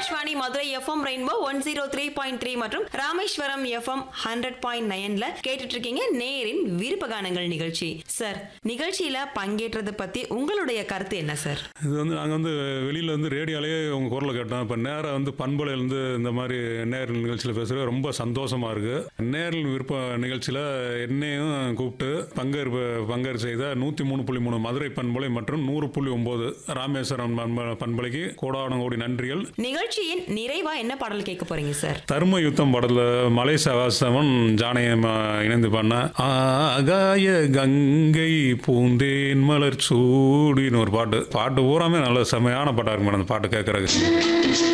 Akashvani Madurai FM rainbow one zero three point three மற்றும் Rameswaram FM hundred point நைன்ல கேட்டுட்டு இருக்கீங்க நேரின் விருப்ப கானங்கள் நிகழ்ச்சி சார் நிகழ்ச்சியில பங்கேற்றதை பத்தி உங்களுடைய கருத்து என்ன சார் இது வந்து நாங்கள் வந்து வெளியில் வந்து ரேடியோலேயே உங்கள் குரலை கேட்டோம் இப்போ நேராக வந்து பண்பலையிலேருந்து இந்த மாதிரி நேரில் நிகழ்ச்சியில் பேசுகிறது ரொம்ப சந்தோஷமாக இருக்குது நேரில் விருப்ப நிகழ்ச்சியில் என்னையும் கூப்பிட்டு பங்கேற்பு பங்கேற்பு செய்த நூற்றி மூணு புள்ளி மூணு மதுரை பண்பலை மற்றும் நூறு புள்ளி ஒம்பது ராமேஸ்வரம் பண்ப- பண்பலைக்கு கோடான கோடி நன்றிகள் நிகழ்ச்சியின் நிறைவா என்ன பாடல் கேட்க போறீங்க சார் தர்ம யுத்தம் படத்தில் மலை சகாசவன் ஜானகம் இணைந்து பண்ண ஆகாய கங்கை பூந்தேன் மலர் சூடின்னு ஒரு பாட்டு பாட்டு பூராமே நல்ல செமையான பாட்டாக இருக்கும் மேடம் அந்த பாட்டு கேட்கறதுக்கு